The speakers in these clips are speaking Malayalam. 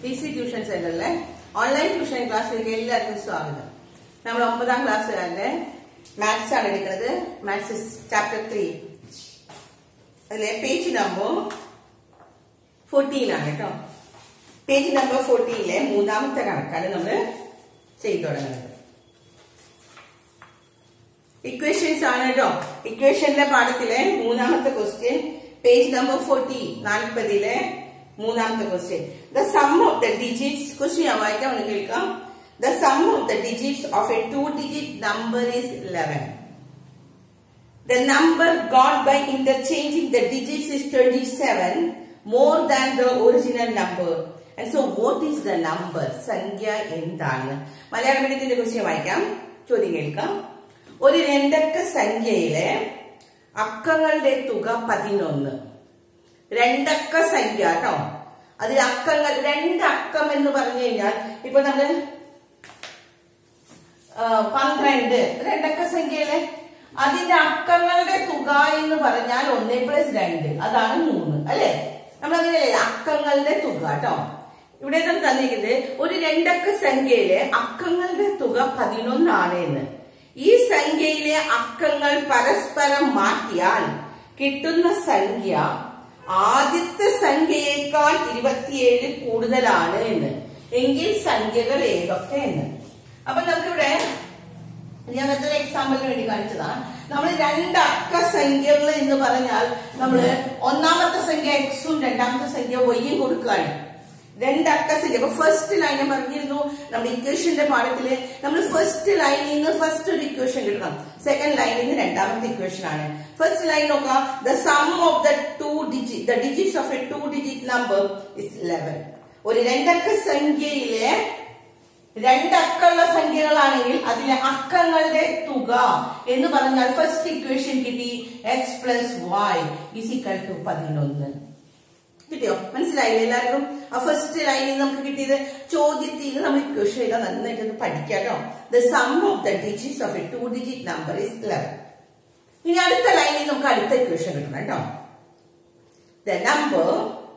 ടി സി ട്യൂഷൻ സെന്ററിലെ ഓൺലൈൻ ട്യൂഷൻ ക്ലാസ്സിലേക്ക് എല്ലാവർക്കും സ്വാഗതം നമ്മൾ ഒമ്പതാം ക്ലാസ്സുകാരുടെ മാത്സ് ആണ് എടുക്കുന്നത് മാത്സ് ചാപ്റ്റർ ത്രീ അതിലെ പേജ് നമ്പർ ഫോർട്ടീൻ ആണ് കേട്ടോ പേജ് നമ്പർ ഫോർട്ടീനിലെ മൂന്നാമത്തെ കണക്കാണ് നമ്മൾ ചെയ്തു തുടങ്ങുന്നത് ഇക്വേഷൻസ് ആണ് കേട്ടോ ഇക്വേഷന്റെ പാഠത്തിലെ മൂന്നാമത്തെ ക്വസ്റ്റ്യൻ പേജ് നമ്പർ ഫോർട്ടി നാൽപ്പതിലെ മൂന്നാമത്തെ question the sum of the digits question ഞാൻ വായിക്കാം ഒന്ന് കേൾക്കാം the sum of the digits of a two digit number is eleven The number got by interchanging the digits is 27 more than the original number. And so what is the number? സംഖ്യ എന്താണ് മലയാളം മീഡിയത്തിന്റെ ക്വസ്റ്റ്യൻ വായിക്കാം ചോദ്യം കേൾക്കാം ഒരു രണ്ടക്ക സംഖ്യയിലെ അക്കങ്ങളുടെ തുക പതിനൊന്ന് രണ്ടക്ക സംഖ്യ കേട്ടോ അതിൽ അക്കങ്ങൾ രണ്ടക്കം എന്ന് പറഞ്ഞു കഴിഞ്ഞാൽ ഇപ്പൊ നമ്മള് ആ, പന്ത്രണ്ട് രണ്ടക്ക സംഖ്യയിലെ അതിന്റെ അക്കങ്ങളുടെ തുക എന്ന് പറഞ്ഞാൽ ഒന്ന് പ്ലസ് രണ്ട് അതാണ് മൂന്ന് അല്ലെ നമ്മൾ അങ്ങനെയല്ലേ അക്കങ്ങളുടെ തുക കേട്ടോ ഇവിടെ എന്താണ് തന്നിരിക്കുന്നത് ഒരു രണ്ടക്ക സംഖ്യയിലെ അക്കങ്ങളുടെ തുക പതിനൊന്നാണ് എന്ന് ഈ സംഖ്യയിലെ അക്കങ്ങൾ പരസ്പരം മാറ്റിയാൽ കിട്ടുന്ന സംഖ്യ ആദ്യത്തെ സംഖ്യയേക്കാൾ ഇരുപത്തിയേഴ് കൂടുതലാണ് എന്ന് എങ്കിൽ സംഖ്യകൾ ഏതൊക്കെ എന്ന് അപ്പൊ നമുക്കിവിടെ ഞാൻ മറ്റൊരു എക്സാമ്പിളിന് വേണ്ടി കാണിച്ചതാണ് നമ്മൾ രണ്ട് അക്ക സംഖ്യകൾ എന്ന് പറഞ്ഞാൽ നമ്മൾ ഒന്നാമത്തെ സംഖ്യ എക്സും രണ്ടാമത്തെ സംഖ്യ വൈയും കൊടുക്കുകയാണ് രണ്ട് അക്ക സംഖ്യ അപ്പൊ ഫസ്റ്റ് ലൈൻ ഞാൻ പറഞ്ഞിരുന്നു നമ്മുടെ ഇക്വേഷന്റെ പാഠത്തില് നമ്മൾ ഫസ്റ്റ് ലൈനിൽ നിന്ന് ഫസ്റ്റ് ഒരു ഇക്വേഷൻ കിട്ടണം സെക്കൻഡ് ലൈനിൽ നിന്ന് രണ്ടാമത്തെ ഇക്വേഷൻ ആണ് ഫസ്റ്റ് ലൈൻ നോക്കാം the sum of the two digit the digits of a two digit number is eleven ഒരു രണ്ടക്ക സംഖ്യയിലെ രണ്ടക്കമുള്ള സംഖ്യകളാണെങ്കിൽ അതിലെ അക്കങ്ങളുടെ തുക എന്ന് പറഞ്ഞാൽ ഫസ്റ്റ് ഇക്വേഷൻ കിട്ടി x plus y is equal to പതിനൊന്ന് കിട്ടിയോ മനസ്സിലായില്ലേ എല്ലാവർക്കും ആ ഫസ്റ്റ് ലൈനിൽ നമുക്ക് കിട്ടിയത് ചോദ്യത്തിൽ നമ്മൾ ഇക്വേഷൻ എഴുതാൻ നന്നായിട്ട് ഒന്ന് പഠിക്കാം കേട്ടോ the sum of the digits of a two digit number is eleven ഇനി അടുത്ത ലൈനിൽ നമുക്ക് അടുത്ത ഇക്വേഷൻ കിട്ടണം കേട്ടോ the number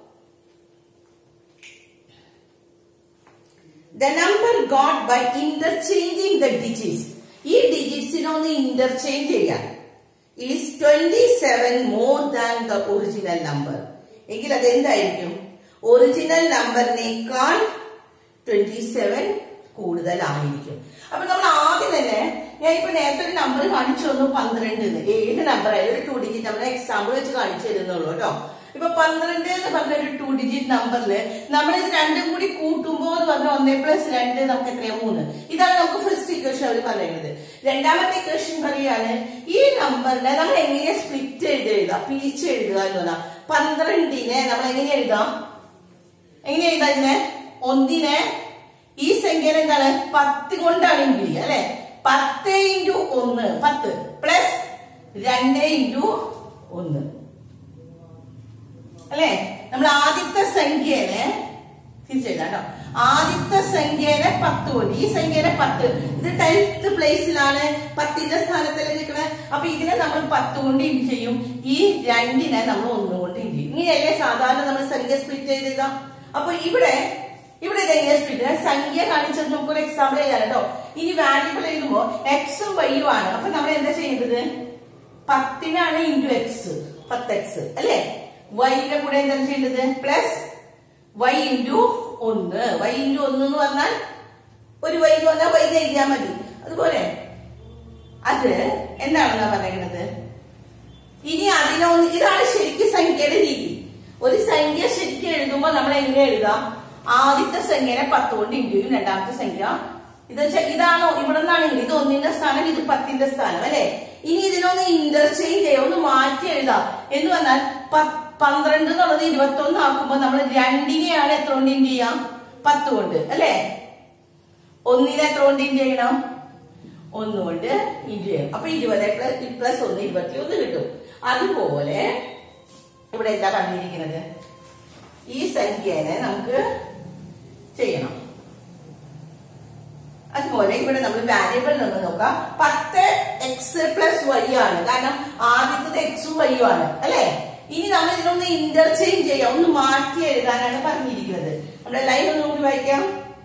the number got by interchanging the digits ഈ ഡിജിറ്റ്സിനൊന്ന് ഇന്റർചേഞ്ച് ചെയ്യാൻ is twenty seven more than the original number എങ്കിൽ അത് എന്തായിരിക്കും ഒറിജിനൽ നമ്പറിനേക്കാൾ ട്വന്റി സെവൻ കൂടുതലായിരിക്കും അപ്പൊ നമ്മൾ ആദ്യം തന്നെ ഞാൻ ഇപ്പൊ നേരത്തെ ഒരു നമ്പർ കാണിച്ചു തന്നു പന്ത്രണ്ട് എന്ന് ഏത് നമ്പർ ആയാലും ഒരു ടു ഡിജിറ്റ് നമ്പർ എക്സാമ്പിൾ വെച്ച് കാണിച്ചു തരുന്നുള്ളൂ കേട്ടോ ഇപ്പൊ പന്ത്രണ്ട് എന്ന് പറഞ്ഞ ഒരു ടു ഡിജിറ്റ് നമ്പറിൽ നമ്മൾ ഇത് രണ്ടും കൂടി കൂട്ടുമ്പോൾ എന്ന് പറഞ്ഞ ഒന്നേ പ്ലസ് രണ്ട് നമുക്ക് എത്രയാ മൂന്ന് ഇതാണ് നമുക്ക് ഫസ്റ്റ് ഇക്വേഷൻ അവർ പറയുന്നത് രണ്ടാമത്തെ ഇക്വേഷൻ പറയാണ് ഈ നമ്പറിനെ നമ്മൾ എങ്ങനെ സ്പ്ലിറ്റ് എഴുതി എഴുതാം പിരിച്ച് എഴുതുക എന്ന് പറഞ്ഞാൽ പന്ത്രണ്ടിനെ നമ്മൾ എങ്ങനെ എഴുതാം എങ്ങനെ എഴുതാം ഇതിനെ ഒന്നിനെ ഈ സംഖ്യനെ എന്താണ് പത്ത് കൊണ്ടാണ് ഇൻറ്റു ചെയ്യുക അല്ലെ പത്ത് ഇൻറ്റു ഒന്ന് പത്ത് പ്ലസ് രണ്ട് ഇൻറ്റു ഒന്ന് അല്ലെ നമ്മൾ ആദ്യത്തെ സംഖ്യനെ തിരിച്ചെഴുതാം കേട്ടോ ആദ്യത്തെ സംഖ്യനെ പത്ത് കൊണ്ട് ഈ സംഖ്യനെ പത്ത് ഇത് ടെൻത്ത് പ്ലേസിലാണ് പത്തിന്റെ സ്ഥാനത്തല്ലേ നിൽക്കണേ അപ്പൊ ഇതിനെ നമ്മൾ പത്ത് കൊണ്ട് ഇൻഡ് ചെയ്യും ഈ രണ്ടിനെ നമ്മൾ ഒന്ന് കൊണ്ട് ഇൻഡ് ചെയ്യും ഇങ്ങനെയല്ലേ സാധാരണ നമ്മൾ സംഖ്യ സ്പ്ലിറ്റ് ചെയ്തേക്കുക അപ്പൊ ഇവിടെ ഇവിടെ ഇത് എങ്ങനെ സ്പ്ലിറ്റ് ചെയ്യാം സംഖ്യ കാണിച്ചത് നമുക്ക് ഒരു എക്സാമ്പിൾ ചെയ്യാം കേട്ടോ ഇനി വാല്യൂബിൾ എഴുതുമ്പോ എക്സും വൈയും ആണ് അപ്പൊ നമ്മൾ എന്താ ചെയ്യേണ്ടത് പത്തിനാണ് ഇൻറ്റു എക്സ് പത്ത് എക്സ് അല്ലേ വൈയുടെ കൂടെ എന്താണ് ചെയ്യേണ്ടത് പ്ലസ് വൈ ഇൻറ്റു ഒന്ന് വൈ ഇൻറ്റു ഒന്ന് എന്ന് പറഞ്ഞാൽ ഒരു വൈ എന്ന് പറഞ്ഞാൽ വൈ എഴുതിയാൽ മതി അതുപോലെ അത് എന്താണെന്നാ പറയുന്നത് ഇനി അതിനൊന്ന് ഇതാണ് ശരിക്കും സംഖ്യയുടെ രീതി ഒരു സംഖ്യ ശരിക്കും എഴുതുമ്പോൾ നമ്മൾ എങ്ങനെ എഴുതാം ആദ്യത്തെ സംഖ്യനെ പത്ത് കൊണ്ട് ഇൻറ്റു ചെയ്യും രണ്ടാമത്തെ സംഖ്യ ഇത് വെച്ചാൽ ഇതാണോ ഇവിടെ നിന്നാണെങ്കിൽ ഇത് ഒന്നിന്റെ സ്ഥാനം ഇത് പത്തിന്റെ സ്ഥാനം അല്ലെ ഇനി ഇതിനൊന്ന് ഇന്റർചേഞ്ച് ചെയ്യാം ഒന്ന് മാറ്റി എഴുതാം എന്ന് പറഞ്ഞാൽ പ- പന്ത്രണ്ട് എന്നുള്ളത് ഇരുപത്തി ഒന്ന് ആക്കുമ്പോൾ നമ്മൾ രണ്ടിനെയാണ് എത്ര കൊണ്ട് ഇൻഡ് ചെയ്യാം പത്ത് കൊണ്ട് അല്ലെ ഒന്നിനെ എത്ര കൊണ്ട് ഇൻഡ് ചെയ്യണം ഒന്നുകൊണ്ട് ഇൻഡ് ചെയ്യണം അപ്പൊ ഇരുപത് പ്ലസ് പ്ലസ് ഒന്ന് ഇരുപത്തി ഒന്ന് കിട്ടും അതുപോലെ ഇവിടെ എന്താ പറഞ്ഞിരിക്കുന്നത് ഈ സംഖ്യനെ നമുക്ക് ചെയ്യണം അതുപോലെ ഇവിടെ നമ്മൾ വാരിയബിൾ നിന്ന് നോക്കാം പത്ത് എക്സ് പ്ലസ് വൈ ആണ് കാരണം ആദ്യത്തത് എക്സും വൈയും ആണ് അല്ലെ ഇനി നമ്മൾ ഇതിനൊന്ന് ഇന്റർചേഞ്ച് ചെയ്യാം ഒന്ന് മാറ്റി എഴുതാനാണ് പറഞ്ഞിരിക്കുന്നത് നമ്മുടെ ലൈൻ ഒന്നും കൂടി വായിക്കാം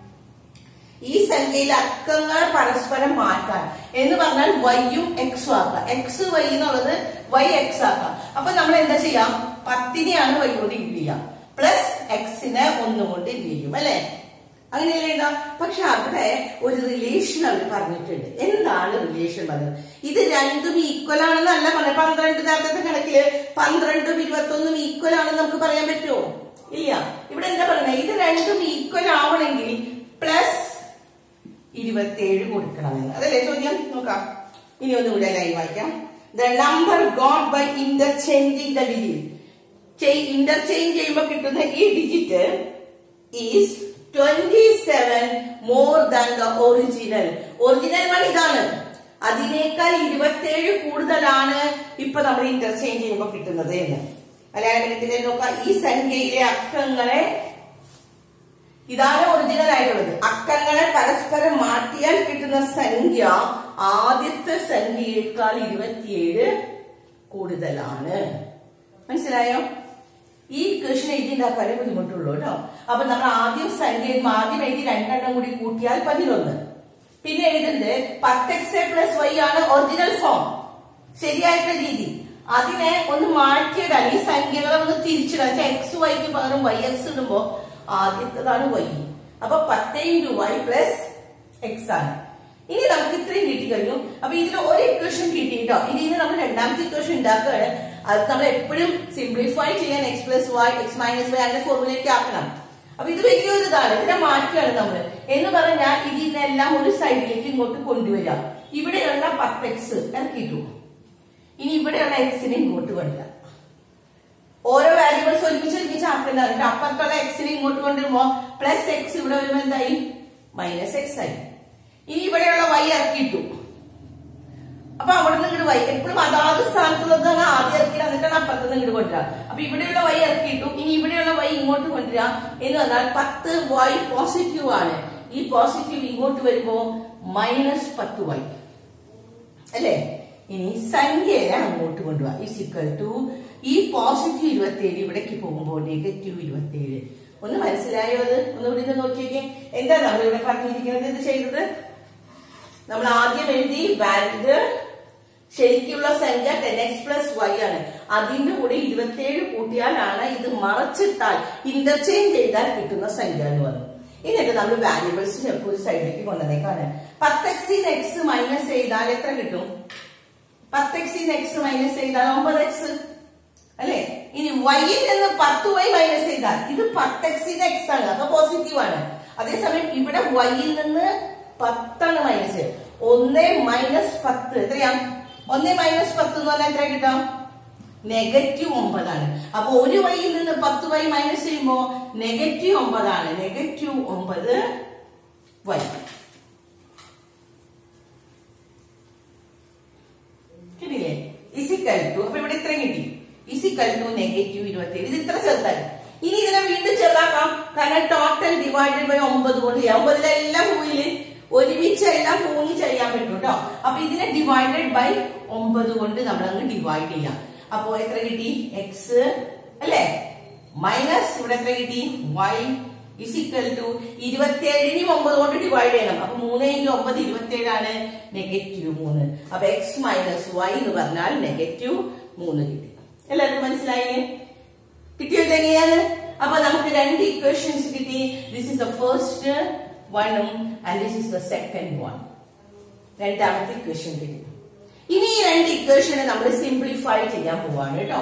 ഈ സംഖ്യയിലെ അക്കങ്ങളെ പരസ്പരം മാറ്റാൻ എന്ന് പറഞ്ഞാൽ വൈയും എക്സും ആക്കാം എക്സ് വൈ എന്നുള്ളത് വൈ എക്സ് ആക്കാം അപ്പൊ നമ്മൾ എന്താ ചെയ്യാം പത്തിനെയാണ് വൈ കൊണ്ട് ഇൻഡ് ചെയ്യാം പ്ലസ് എക്സിനെ ഒന്നുകൊണ്ട് ഇൻഡ് ചെയ്യും അല്ലെ അങ്ങനെയല്ലേ ഇതാ പക്ഷെ അവിടെ ഒരു റിലേഷൻ അവർ പറഞ്ഞിട്ടുണ്ട് എന്താണ് റിലേഷൻ പറഞ്ഞത് ഇത് രണ്ടും ഈക്വൽ ആണെന്നല്ല പറഞ്ഞത് പന്ത്രണ്ട് നേരത്തെ കണക്കില് പന്ത്രണ്ടും ഇരുപത്തൊന്നും ഈക്വൽ ആണെന്ന് നമുക്ക് പറയാൻ പറ്റുമോ ഇല്ല ഇവിടെ എന്താ പറയുന്നത് ഇത് രണ്ടും ഈക്വൽ ആവണമെങ്കിൽ പ്ലസ് ഇരുപത്തിയേഴ് കൊടുക്കണമെന്ന് അതല്ലേ ചോദ്യം നോക്കാം ഇനി ഒന്നും കൂടെ ലൈവ് വായിക്കാം the number got by interchanging the digit interchange ചെയ്യുമ്പോൾ കിട്ടുന്ന ഈ digit is twenty seven more than the original original one ഇതാണ് അതിനേക്കാൾ ഇരുപത്തിയേഴ് കൂടുതലാണ് ഇപ്പൊ നമ്മൾ ഇന്റർചേഞ്ച് ചെയ്യുമ്പോൾ കിട്ടുന്നത് എന്ന് മലയാളത്തിൽ നോക്കാം ഈ സംഖ്യയിലെ അക്കങ്ങളെ ഇതാണ് ഒറിജിനൽ ആയിട്ടുള്ളത് അക്കങ്ങളെ പരസ്പരം മാറ്റിയാൽ കിട്ടുന്ന സംഖ്യ ആദ്യത്തെ സംഖ്യയേക്കാൾ ഇരുപത്തിയേഴ് കൂടുതലാണ് മനസ്സിലായോ ഈ കൃഷ്ണ എഴുതിണ്ടാക്കാനേ ബുദ്ധിമുട്ടുള്ളൂ കേട്ടോ അപ്പൊ നമ്മൾ ആദ്യം സംഖ്യ ആദ്യം എഴുതി രണ്ടെണ്ണം കൂടി കൂട്ടിയാൽ പതിനൊന്ന് പിന്നെ എഴുതുന്നത് പത്ത് എക്സ് പ്ലസ് വൈ ആണ് ഒറിജിനൽ ഫോം ശരിയായിട്ടുള്ള രീതി അതിനെ ഒന്ന് മാറ്റിയിടാൻ ഈ സംഖ്യകളെ ഒന്ന് തിരിച്ചിടാൻ എക്സ് വൈക്ക് പകരം വൈ എക്സ് ഇടുമ്പോ ആദ്യത്തേതാണ് വൈ അപ്പൊ പത്ത് ഇൻറ്റു വൈ പ്ലസ് എക്സ് ആണ് ഇനി നമുക്ക് ഇത്രയും കിട്ടി കഴിഞ്ഞു അപ്പൊ ഇതിൽ ഒരു ഇക്വേഷൻ കിട്ടിയിട്ടോ ഇനി ഇത് നമ്മൾ രണ്ടാമത്തെ ഇക്വേഷൻ ഉണ്ടാക്കുകയാണ് അത് നമ്മൾ എപ്പോഴും സിംപ്ലിഫൈ ചെയ്യാൻ x plus y x minus y അങ്ങനെ ഫോർമുലേക്ക് ആക്കണം അപ്പൊ ഇത് വലിയൊരു ഇതാണ് ഇതിനെ മാറ്റുകയാണ് നമ്മൾ എന്ന് പറഞ്ഞാൽ ഇതിനെല്ലാം ഒരു സൈഡിലേക്ക് ഇങ്ങോട്ട് കൊണ്ടുവരാം ഇവിടെയുള്ള പത്ത് എക്സ് ഇറക്കിയിട്ടു ഇനി ഇവിടെയുള്ള എക്സിനെ ഇങ്ങോട്ട് കൊണ്ടുവരാം ഓരോ വാല്യൂബിൾസ് ഒരുമിച്ച് ഒരുമിച്ച് ആക്കേണ്ടത് അപ്പുറത്തുള്ള എക്സിനെ ഇങ്ങോട്ട് കൊണ്ടുവരുമ്പോ പ്ലസ് എക്സ് ഇവിടെ വരുമ്പോ എന്തായി മൈനസ് എക്സ് ആയി ഇനി ഇവിടെയുള്ള വൈ ഇറക്കിയിട്ടു അപ്പൊ അവിടെ നിന്ന് ഇങ്ങോട്ട് വൈ എപ്പോഴും അതാത് സ്ഥാനത്തുള്ളതാണ് ആദ്യം ഇറക്കിയിട്ട് എന്നിട്ടാണ് അപ്പുറത്ത് നിന്ന് ഇങ്ങോട്ട് കൊണ്ടുവരാം അപ്പൊ ഇവിടെയുള്ള വൈ ഇറക്കിയിട്ടു ഇനി ഇവിടെയുള്ള വൈ ഇങ്ങോട്ട് കൊണ്ടുവരാം എന്ന് പറഞ്ഞാൽ പത്ത് വൈ പോസിറ്റീവ് ആണ് ഈ പോസിറ്റീവ് ഇങ്ങോട്ട് വരുമ്പോ മൈനസ് പത്ത് വൈ അല്ലേ ഇനി സംഖ്യയെ അങ്ങോട്ട് കൊണ്ടുപോവാ ഈസ് ഈക്വൽ ടു ഈ പോസിറ്റീവ് ഇരുപത്തിയേഴ് ഇവിടേക്ക് പോകുമ്പോൾ നെഗറ്റീവ് ഇരുപത്തിയേഴ് ഒന്ന് മനസ്സിലായോ അത് ഒന്നുകൂടി ഇത് നോക്കിയേക്കെ എന്താ നമ്മൾ ഇവിടെ പറഞ്ഞിരിക്കുന്നത് ഇത് ചെയ്തത് നമ്മൾ ആദ്യം എഴുതി വാലിഡ് ശരിക്കുള്ള സംഖ്യ ടെൻ എക്സ് പ്ലസ് വൈ ആണ് അതിന്റെ കൂടെ ഇരുപത്തിയേഴ് കൂട്ടിയാലാണ് ഇത് മറച്ചിട്ടാൽ ഇന്റർചേഞ്ച് ചെയ്താൽ കിട്ടുന്ന സംഖ്യ എന്ന് പറഞ്ഞു എന്നിട്ട് നമ്മൾ വാല്യൂബിൾസിനെ ഒരു സൈഡിലേക്ക് കൊണ്ടുവന്നേക്കാണ് പത്ത് എക്സിന് എക്സ് മൈനസ് ചെയ്താൽ എത്ര കിട്ടും പത്ത് എക്സിന് എക്സ് മൈനസ് ചെയ്താൽ ഒമ്പത് എക്സ് അല്ലെ ഇനി വൈയിൽ നിന്ന് പത്ത് വൈ മൈനസ് ചെയ്താൽ ഇത് പത്ത് എക്സിന് എക്സ് ആണ് അപ്പൊ പോസിറ്റീവ് ആണ് അതേസമയം ഇവിടെ വൈയിൽ നിന്ന് പത്താണ് മൈനസ് ഒന്ന് മൈനസ് പത്ത് എത്രയാ ഒന്ന് മൈനസ് പത്ത് എന്ന് പറഞ്ഞാൽ എത്ര കിട്ടാം നെഗറ്റീവ് ഒമ്പതാണ് അപ്പൊ ഒരു വൈയിൽ നിന്ന് പത്ത് വൈ മൈനസ് ചെയ്യുമ്പോ നെഗറ്റീവ് ഒമ്പതാണ് നെഗറ്റീവ് ഒമ്പത് വൈ കിട്ടിയില്ലേ ഇസിക്കൽ ടു അപ്പൊ ഇവിടെ ഇത്രയും കിട്ടി ഇസിക്കൽ ടു നെഗറ്റീവ് ഇരുപത്തി ഇത് ഇത്ര ചെറുതായി ഇനി ഇതിനെ വീണ്ടും ചെറുതാക്കാം കാരണം ടോട്ടൽ ഡിവൈഡഡ് ബൈ ഒമ്പത് കൊണ്ട് ചെയ്യാം ഒമ്പതിലെല്ലാം പോയില് ഒരുമിച്ച് എല്ലാം പോയി ചെയ്യാൻ പറ്റും കേട്ടോ അപ്പൊ ഇതിനെ ഡിവൈഡഡ് ബൈ ഒമ്പത് കൊണ്ട് നമ്മൾ അങ്ങ് ഡിവൈഡ് ചെയ്യാം അപ്പോ എത്ര കിട്ടി എക്സ് അല്ലേ മൈനസ് ഇവിടെ എത്ര കിട്ടി വൈ ഇസിക്കൽ ടു ഇരുപത്തിയേഴിന് ഒമ്പത് കൊണ്ട് ഡിവൈഡ് ചെയ്യണം അപ്പൊ മൂന്ന് ഇൻറ്റു ഒമ്പത് ഇരുപത്തിയേഴാണ് നെഗറ്റീവ് മൂന്ന് അപ്പൊ എക്സ് മൈനസ് വൈ എന്ന് പറഞ്ഞാൽ നെഗറ്റീവ് മൂന്ന് കിട്ടി എല്ലാവർക്കും മനസ്സിലായില്ലേ കിട്ടിയത് എങ്ങനെയാണ് അപ്പൊ നമുക്ക് രണ്ട് ഇക്വേഷൻസ് കിട്ടി ദിസ് ഇസ് ദ ഫസ്റ്റ് വണ്ണും and this is the second one രണ്ടാമത്തെ ഇക്വേഷൻ കിട്ടി ഇനി ഈ രണ്ട് ഇക്വേഷനെ നമ്മൾ സിംപ്ലിഫൈ ചെയ്യാൻ പോവാണ് കേട്ടോ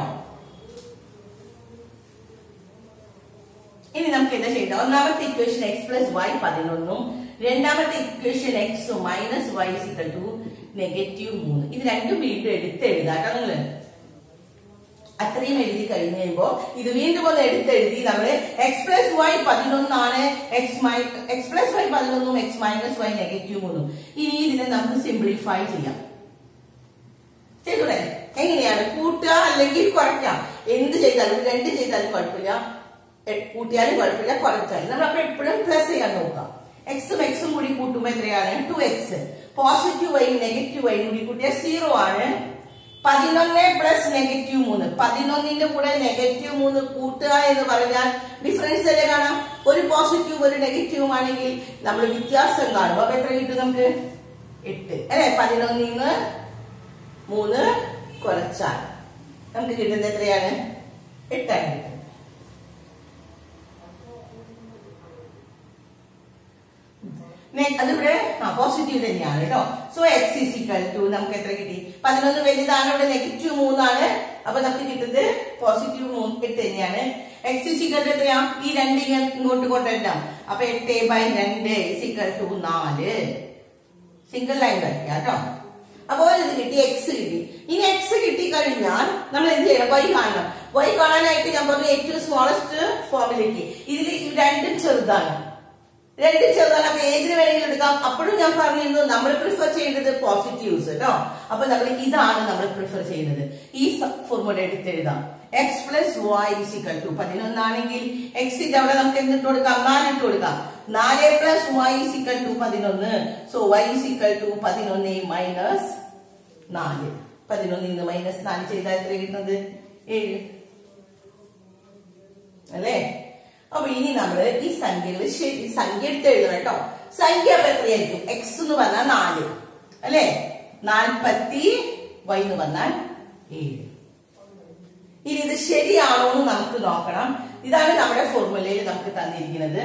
ഇനി നമുക്ക് എന്താ ചെയ്യേണ്ടത് ഒന്നാമത്തെ ഇക്വേഷൻ എക്സ് പ്ലസ് വൈ പതിനൊന്നും രണ്ടാമത്തെ equation x minus y is equal to negative മൂന്ന് ഇത് രണ്ടും വീണ്ടും എടുത്ത് എഴുതാട്ടോ നിങ്ങള് അത്രയും എഴുതി കഴിഞ്ഞ് കഴിയുമ്പോ ഇത് വീണ്ടും ഒന്ന് എടുത്തെഴുതി നമ്മള് എക്സ് പ്ലസ് വൈ പതിനൊന്നാണ് എക്സ് മൈ എക്സ് പ്ലസ് വൈ പതിനൊന്നും എക്സ് മൈനസ് വൈ നെഗറ്റീവ് മൂന്നും ഇനി ഇതിനെ നമുക്ക് സിംപ്ലിഫൈ ചെയ്യാം ചെയ്തൂടെ എങ്ങനെയാണ് കൂട്ടുക അല്ലെങ്കിൽ കുറയ്ക്കാം എന്ത് ചെയ്താലും രണ്ട് ചെയ്താലും കുഴപ്പമില്ല എ- കൂട്ടിയാലും കുഴപ്പമില്ല കുറച്ചാലും നമ്മൾ അപ്പൊ എപ്പോഴും പ്ലസ് ചെയ്യാൻ നോക്കാം എക്സും എക്സും കൂടി കൂട്ടുമ്പോൾ എത്രയാണ് two x positive y negative y കൂടി കൂട്ടിയാൽ സീറോ ആണ് പതിനൊന്ന് പ്ലസ് നെഗറ്റീവ് മൂന്ന് പതിനൊന്നിന്റെ കൂടെ നെഗറ്റീവ് മൂന്ന് കൂട്ടുക എന്ന് പറഞ്ഞാൽ ഡിഫറൻസ് അല്ലേ കാണാം ഒരു പോസിറ്റീവ് ഒരു നെഗറ്റീവും ആണെങ്കിൽ നമ്മൾ വ്യത്യാസം കാണും അപ്പൊ എത്ര കിട്ടും നമുക്ക് എട്ട് അല്ലെ പതിനൊന്നിന്ന് മൂന്ന് കുറച്ചാൽ നമുക്ക് കിട്ടുന്നത് എത്രയാണ് എട്ടാണ് കിട്ടുന്നത് നെ- അതിവിടെ പോസിറ്റീവ് തന്നെയാണ് കേട്ടോ so x is equal to നമുക്ക് എത്ര കിട്ടി പതിനൊന്ന് വലുതാണ് ഇവിടെ നെഗറ്റീവ് മൂന്നാണ് അപ്പൊ നമുക്ക് കിട്ടുന്നത് പോസിറ്റീവ് മൂന്ന് എട്ട് തന്നെയാണ് എക്സ് ഈസ് ഈക്വൽ ടു എത്രയാ ഈ രണ്ട് ഇങ്ങ- ഇങ്ങോട്ട് കൊണ്ടുവരാം അപ്പൊ എട്ട് ബൈ രണ്ട് ഈസ് ഈക്വൽ ടു നാല് സിംഗിൾ ലൈൻ വരയ്ക്കാം കേട്ടോ അപ്പോൾ ഇത് കിട്ടി എക്സ് കിട്ടി ഇനി എക്സ് കിട്ടി കഴിഞ്ഞാൽ നമ്മൾ എന്ത് ചെയ്യണം വൈ കാണണം വൈ കാണാനായിട്ട് ഞാൻ പറഞ്ഞു ഏറ്റവും സ്മോളസ്റ്റ് ഫോമിലേക്ക് ഇതിൽ രണ്ടും ചെറുതാണ് രണ്ട് ചെറുതാണ് അപ്പൊ ഏതിന് വേണമെങ്കിലും എടുക്കാം അപ്പോഴും ഞാൻ പറഞ്ഞിരുന്നു നമ്മൾ പ്രിഫർ ചെയ്യുന്നത് പോസിറ്റീവ്സ് കേട്ടോ അപ്പൊ നമ്മൾ ഇതാണ് നമ്മൾ പ്രിഫർ ചെയ്യുന്നത് ഈ ഫോർമുല എടുത്ത് എഴുതാം x plus y is equal to പതിനൊന്നാണെങ്കിൽ എക്സിന്റെ അവിടെ നമുക്ക് എന്തിട്ട് കൊടുക്കാം നാല് ഇട്ട് കൊടുക്കാം നാല് പ്ലസ് വൈ ഇസിക്കൽ ടു പതിനൊന്ന് സോ വൈ ഇസിക്കൽ ടു പതിനൊന്ന് മൈനസ് നാല് പതിനൊന്നിൽ നിന്ന് മൈനസ് നാല് ചെയ്താൽ എത്ര കിട്ടുന്നത് ഏഴ് അല്ലേ അപ്പൊ ഇനി നമ്മള് ഈ സംഖ്യകൾ ശരി സംഖ്യ എടുത്ത് എഴുതണം കേട്ടോ സംഖ്യ അപ്പൊ എത്രയായിരിക്കും എക്സ് എന്ന് പറഞ്ഞാൽ നാല് അല്ലേ നാൽപ്പത്തി വൈ എന്ന് പറഞ്ഞാൽ ഏഴ് ഇനി ഇത് ശരിയാണോ എന്ന് നമുക്ക് നോക്കണം ഇതാണ് നമ്മുടെ ഫോർമുലയിൽ നമുക്ക് തന്നിരിക്കുന്നത്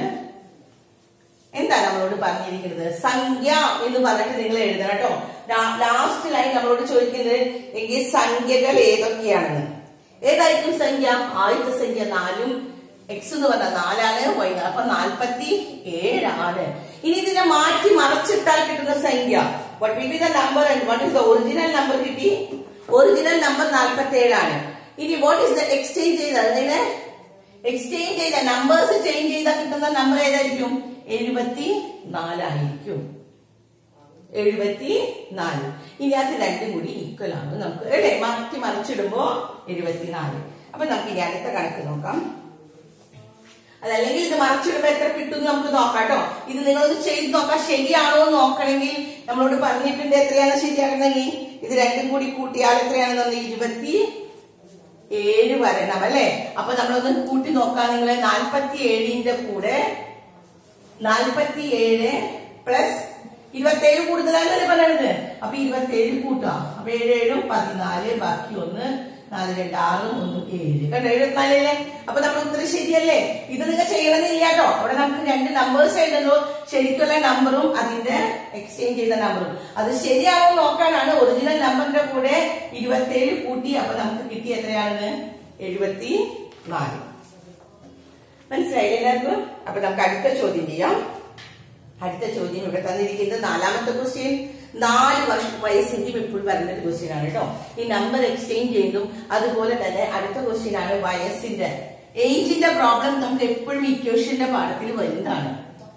എന്താ നമ്മളോട് പറഞ്ഞിരിക്കുന്നത് സംഖ്യ എന്ന് പറഞ്ഞിട്ട് നിങ്ങൾ എഴുതണം കേട്ടോ ലാസ്റ്റ് ലൈൻ നമ്മളോട് ചോദിക്കുന്നത് എങ്കിൽ സംഖ്യകൾ ഏതൊക്കെയാണെന്ന് ഏതായിരിക്കും സംഖ്യ ആദ്യത്തെ സംഖ്യ നാലും എക്സ് എന്ന് പറഞ്ഞാൽ നാലാണ് വൈ അപ്പൊ നാൽപ്പത്തി ഏഴാണ് ഇനി ഇതിനെ മാറ്റി മറച്ചിട്ടാൽ കിട്ടുന്ന സംഖ്യ what will be the number and what is the original number കിട്ടി ഒറിജിനൽ നമ്പർ നാൽപ്പത്തി ഏഴാണ് ഇനി വാട്ട് ഇസ് ദ എക്സ്ചേഞ്ച് ചെയ്ത അതിനെ എക്സ്ചേഞ്ച് ചെയ്ത നമ്പേഴ്സ് ചേഞ്ച് ചെയ്താൽ കിട്ടുന്ന നമ്പർ ഏതായിരിക്കും എഴുപത്തി നാലായിരിക്കും എഴുപത്തി നാല് ഇനി അത് രണ്ടും കൂടി ഈക്വൽ ആണ് നമുക്ക് അല്ലേ മാറ്റി മറിച്ചിടുമ്പോ എഴുപത്തിനാല് അപ്പൊ നമുക്ക് ഇനി അടുത്ത കണക്ക് നോക്കാം അതല്ലെങ്കിൽ ഇത് മറിച്ചിടുമ്പോ എത്ര കിട്ടും എന്ന് നമുക്ക് നോക്കാം കേട്ടോ ഇത് നിങ്ങളൊന്ന് ചെയ്ത് നോക്കാം ശരിയാണോ എന്ന് നോക്കണമെങ്കിൽ നമ്മളോട് പറഞ്ഞിട്ടുണ്ട് എത്രയാണ് ശരിയാകണമെങ്കിൽ ഇത് രണ്ടും കൂടി കൂട്ടിയാൽ എത്രയാണെന്ന് ഇരുപത്തി ഏഴ് വരണം അല്ലെ അപ്പൊ നമ്മളൊന്ന് കൂട്ടി നോക്കാം നിങ്ങൾ നാൽപ്പത്തി ഏഴിന്റെ കൂടെ നാൽപ്പത്തി ഏഴ് പ്ലസ് ഇരുപത്തേഴ് കൂടുതലാണല്ലേ പറയണത് അപ്പൊ ഇരുപത്തേഴ് കൂട്ടുക അപ്പൊ ഏഴ് ഏഴും പതിനാല് ബാക്കി ഒന്ന് നാല് രണ്ട് ആറും ഒന്ന് ഏഴ് കണ്ടോ എഴുപത്തിനാലല്ലേ അപ്പൊ നമ്മൾ ഉത്തരം ശരിയല്ലേ ഇത് നിങ്ങൾ ചെയ്യണമെന്നില്ല കേട്ടോ അവിടെ നമുക്ക് രണ്ട് നമ്പേഴ്സ് എഴുതുന്നു ശരിക്കുള്ള നമ്പറും അതിന്റെ എക്സ്ചേഞ്ച് ചെയ്ത നമ്പറും അത് ശരിയാണോ നോക്കാനാണ് ഒറിജിനൽ നമ്പറിന്റെ കൂടെ ഇരുപത്തേഴ് കൂട്ടി അപ്പൊ നമുക്ക് കിട്ടിയ എത്രയാണെന്ന് എഴുപത്തി നാല് മനസ്സിലായില്ലേ എല്ലാവർക്കും അപ്പൊ നമുക്ക് അടുത്ത ചോദ്യം ചെയ്യാം അടുത്ത ചോദ്യം ഇവിടെ തന്നിരിക്കുന്നത് നാലാമത്തെ ക്വസ്റ്റ്യൻ നാല് വർഷം വയസ്സിന്റെയും ഇപ്പോൾ വരുന്ന ഒരു ക്വസ്റ്റ്യൻ ആണ് കേട്ടോ ഈ നമ്പർ എക്സ്ചേഞ്ച് ചെയ്തും അതുപോലെ തന്നെ അടുത്ത ക്വസ്റ്റ്യൻ ആണ് വയസ്സിന്റെ ഏജിന്റെ പ്രോബ്ലം നമുക്ക് എപ്പോഴും ഇക്വേഷന്റെ പാഠത്തിൽ വരുന്നതാണ്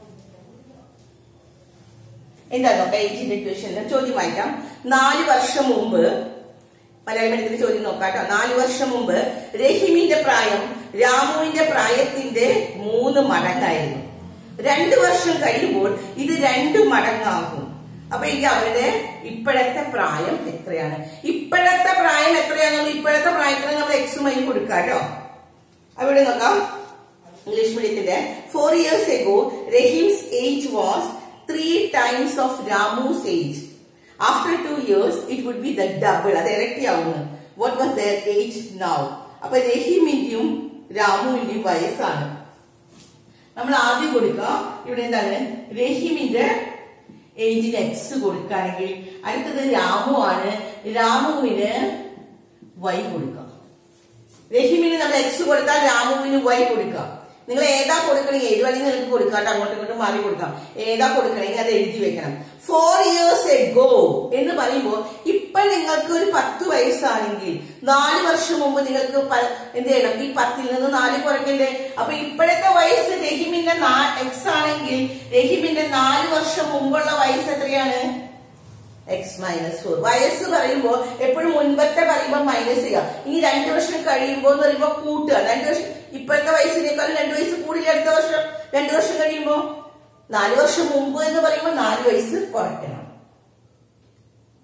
എന്താ നോക്കാം ഏജിന്റെ ഇക്വേഷൻ ചോദ്യം വായിക്കാം നാല് വർഷം മുമ്പ് മലയാള മീഡിയത്തിൽ ചോദ്യം നോക്കാം കേട്ടോ നാല് വർഷം മുമ്പ് രഹിമിന്റെ പ്രായം രാമുവിന്റെ പ്രായത്തിന്റെ മൂന്ന് മടങ്ങായിരുന്നു രണ്ടു വർഷം കഴിയുമ്പോൾ ഇത് രണ്ട് മടങ്ങാകും അപ്പൊ എനിക്ക് അവരുടെ ഇപ്പോഴത്തെ പ്രായം എത്രയാണ് ഇപ്പോഴത്തെ പ്രായം എത്രയാണെന്ന് ഇപ്പോഴത്തെ പ്രായത്തിന് നമ്മൾ എക്സ് മൈ കൊടുക്കാം കേട്ടോ അവിടെ നോക്കാം ഇംഗ്ലീഷ് മീഡിയത്തിന്റെ four years ago Rahim's age was three times of Ramu's age after two years it would be the double അത് ഇരട്ടിയാവുന്നു what was their age now അപ്പൊ രഹീമിന്റെയും രാമുവിന്റെയും വയസ്സാണ് നമ്മൾ ആദ്യം കൊടുക്കുക ഇവിടെ എന്താണ് രഹീമിന്റെ ഏജിന് എക്സ് കൊടുക്കുകയാണെങ്കിൽ അടുത്തത് രാമു ആണ് രാമുവിന് വൈ കൊടുക്കാം രഹിമിന് നമ്മൾ എക്സ് കൊടുത്താൽ രാമുവിന് വൈ കൊടുക്കാം നിങ്ങൾ ഏതാ കൊടുക്കണമെങ്കിൽ ഏത് വേണമെങ്കിൽ നിങ്ങൾക്ക് കൊടുക്കാം കേട്ടോ അങ്ങോട്ടും ഇങ്ങോട്ടും മാറി കൊടുക്കാം ഏതാ കൊടുക്കണമെങ്കിൽ അത് എഴുതി വെക്കണം ഫോർ ഇയേഴ്സ് എഗോ എന്ന് പറയുമ്പോൾ ഇപ്പൊ നിങ്ങൾക്ക് ഒരു പത്ത് വയസ്സാണെങ്കിൽ നാല് വർഷം മുമ്പ് നിങ്ങൾക്ക് പ- എന്ത് ചെയ്യണം ഈ പത്തിൽ നിന്ന് നാല് കുറയ്ക്കണ്ടേ അപ്പൊ ഇപ്പോഴത്തെ വയസ്സ് രഹിമിന്റെ എക്സ് ആണെങ്കിൽ രഹിമിന്റെ നാല് വർഷം മുമ്പുള്ള വയസ്സ് എത്രയാണ് എക്സ് മൈനസ് ഫോർ വയസ്സ് പറയുമ്പോൾ എപ്പോഴും മുൻപത്തെ പറയുമ്പോൾ മൈനസ് ചെയ്യുക ഇനി രണ്ടു വർഷം കഴിയുമ്പോൾ എന്ന് പറയുമ്പോൾ കൂട്ടുക രണ്ടു വർഷം ഇപ്പോഴത്തെ വയസ്സിനേക്കാളും രണ്ടു വയസ്സ് കൂടില്ല അടുത്ത വർഷം രണ്ടു വർഷം കഴിയുമ്പോൾ നാല് വർഷം മുമ്പ് എന്ന് പറയുമ്പോൾ നാല് വയസ്സ് കുറയ്ക്കണം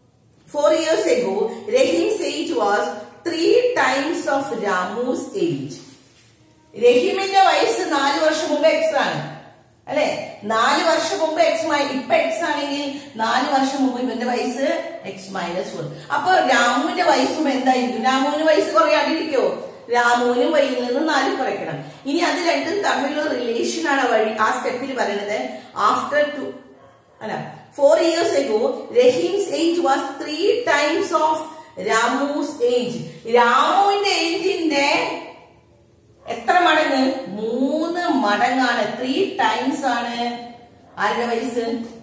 four years ago Rahim's age was three times of Ramu's age രഹീമിന്റെ വയസ്സ് നാല് വർഷം മുമ്പ് എക്സ് ആണ് അല്ലെ നാല് വർഷം മുമ്പ് എക്സ് മൈ ഇപ്പൊ എക്സ് ആണെങ്കിൽ നാല് വർഷം മുമ്പ് ഇവന്റെ വയസ്സ് എക്സ് മൈനസ് വൺ അപ്പൊ രാമുവിന്റെ വയസ്സും എന്തായിരിക്കും രാമുവിന് വയസ്സ് കുറയാണ്ടിരിക്കോ രാമുവിനും വഴിയിൽ നിന്ന് നാല് കുറയ്ക്കണം ഇനി അത് രണ്ടും തമ്മിലുള്ള റിലേഷൻ ആണ് വഴി ആ സ്റ്റെപ്പിൽ പറയുന്നത് ആഫ്റ്റർ ടു അല്ല four years ago Rahim's age was three times of Ramu's age രാമുവിന്റെ ഏജിന്റെ എത്ര മടങ്ങ് മൂന്ന് മടങ്ങാണ് ത്രീ ടൈംസ് ആണ് ആരുടെ വയസ്സ്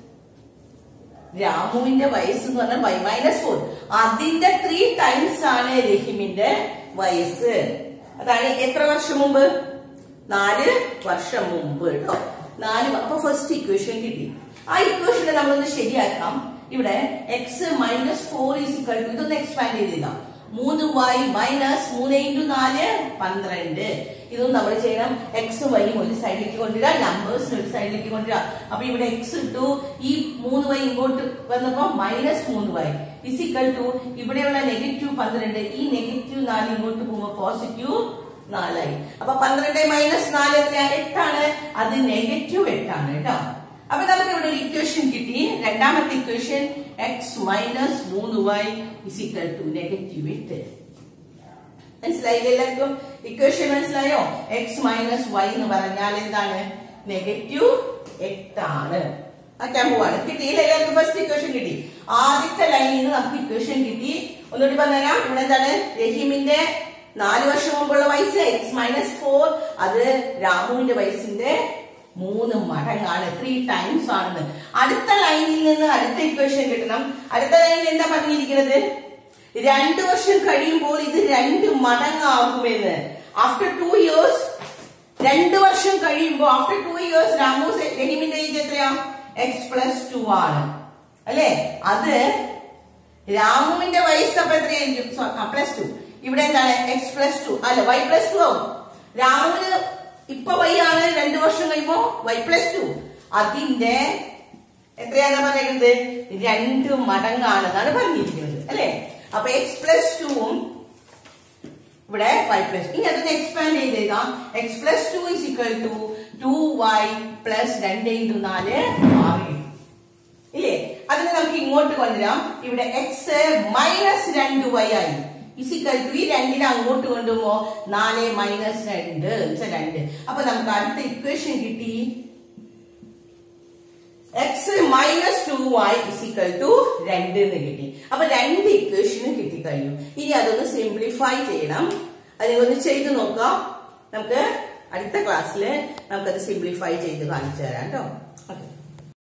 രാമുവിന്റെ വയസ്സ് എന്ന് പറഞ്ഞാൽ വൈ മൈനസ് ഫോർ അതിന്റെ ത്രീ ടൈംസ് ആണ് രഹിമിന്റെ വയസ്സ് അതാണ് എത്ര വർഷം മുമ്പ് നാല് വർഷം മുമ്പ് കേട്ടോ നാല് വ- അപ്പൊ ഫസ്റ്റ് ഇക്വേഷൻ കിട്ടി ആ ഇക്വേഷനെ നമ്മളൊന്ന് ശരിയാക്കാം ഇവിടെ x minus four is equal to ഇതൊന്ന് എക്സ്പാൻഡ് ചെയ്തിടാം മൂന്ന് വൈ മൈനസ് മൂന്ന് ഇൻറ്റു നാല് പന്ത്രണ്ട് ഇതും നമ്മൾ ചെയ്യണം എക്സും വൈയും ഒരു സൈഡിലേക്ക് കൊണ്ടുവരിക നമ്പേഴ്സിന് ഒരു സൈഡിലേക്ക് കൊണ്ടുവരിക അപ്പൊ ഇവിടെ എക്സ് ഇട്ടു ഈ മൂന്ന് വൈ ഇങ്ങോട്ട് വന്നപ്പോ മൈനസ് മൂന്ന് വൈ ഇസിക്കൽ ടു ഇവിടെയുള്ള നെഗറ്റീവ് പന്ത്രണ്ട് ഈ നെഗറ്റീവ് നാല് ഇങ്ങോട്ട് പോകുമ്പോ പോസിറ്റീവ് നാലായി അപ്പൊ പന്ത്രണ്ട് മൈനസ് നാല് എത്രയാ എട്ടാണ് അത് നെഗറ്റീവ് എട്ടാണ് കേട്ടോ അപ്പൊ നമുക്ക് ഇവിടെ ഒരു ഇക്വേഷൻ കിട്ടി രണ്ടാമത്തെ ഇക്വേഷൻ എക്സ് മൈനസ് മൂന്ന് വൈ ഇസിക്കൽ ടു നെഗറ്റീവ് എട്ട് മനസ്സിലായില്ലേ എല്ലാവർക്കും ഇക്വേഷൻ മനസ്സിലായോ എക്സ് മൈനസ് വൈ എന്ന് പറഞ്ഞാൽ എന്താണ് നെഗറ്റീവ് എട്ടാണ് ആക്കാൻ പോവാണ് കിട്ടിയില്ല എല്ലാവർക്കും ഫസ്റ്റ് ഇക്വേഷൻ കിട്ടി ആദ്യത്തെ ലൈനിൽ നിന്ന് നമുക്ക് ഇക്വേഷൻ കിട്ടി ഒന്നുകൂടി പറഞ്ഞുതരാം ഇവിടെ എന്താണ് രഹീമിന്റെ നാല് വർഷം മുമ്പുള്ള വയസ്സ് എക്സ് മൈനസ് ഫോർ അത് രാമുവിന്റെ വയസ്സിന്റെ മൂന്ന് മടങ്ങാണ് ത്രീ ടൈംസ് ആണെന്ന് അടുത്ത ലൈനിൽ നിന്ന് അടുത്ത ഇക്വേഷൻ കിട്ടണം അടുത്ത ലൈനിൽ എന്താ പറഞ്ഞിരിക്കുന്നത് രണ്ടു വർഷം കഴിയുമ്പോൾ ഇത് രണ്ട് മടങ്ങാകുമെന്ന് ആഫ്റ്റർ ടു ഇയേഴ്സ് രണ്ട് വർഷം കഴിയുമ്പോൾ ആഫ്റ്റർ ടു ഇയേഴ്സ് രാമു രഹിമിന്റെ ഏജ് എത്രയാ എക്സ് പ്ലസ് ടു ആണ് അല്ലേ അത് രാമുവിന്റെ വയസ്സ് അപ്പൊ എത്രയായിരിക്കും പ്ലസ് ടു ഇവിടെ എന്താണ് എക്സ് പ്ലസ് ടു അല്ല വൈ പ്ലസ് ടു ആവും രാമുവിന് ഇപ്പൊ വൈ ആണ് രണ്ടു വർഷം കഴിയുമ്പോ വൈ പ്ലസ് ടു അതിന്റെ എത്രയാണ് പറയുന്നത് രണ്ട് മടങ്ങാണെന്നാണ് പറഞ്ഞിരിക്കുന്നത് അല്ലെ അപ്പൊ എക്സ് പ്ലസ് ടുവും ഇവിടെ വൈ പ്ലസ് ഇനി അതൊന്ന് എക്സ്പാൻഡ് ചെയ്തേക്കാം x plus two is equal to two y plus രണ്ട് ഇൻറ്റു നാല് ആറ് ഇല്ലേ അതിനെ നമുക്ക് ഇങ്ങോട്ട് കൊണ്ടുവരാം ഇവിടെ എക്സ് മൈനസ് രണ്ട് വൈ ആയി ഇസിക്കൽ ടു ഈ രണ്ടിനെ അങ്ങോട്ട് കൊണ്ടുപോകുമ്പോ നാല് മൈനസ് രണ്ട് വെച്ചാ രണ്ട് അപ്പൊ നമുക്ക് അടുത്ത ഇക്വേഷൻ കിട്ടി x minus two y is equal to രണ്ട് എന്ന് കിട്ടി അപ്പൊ രണ്ട് ഇക്വേഷനും കിട്ടിക്കഴിഞ്ഞു ഇനി അതൊന്ന് സിംപ്ലിഫൈ ചെയ്യണം അതിനൊന്ന് ചെയ്ത് നോക്കാം നമുക്ക് അടുത്ത ക്ലാസ്സിൽ നമുക്കത് സിംപ്ലിഫൈ ചെയ്ത് കാണിച്ചു തരാം കേട്ടോ ഓക്കെ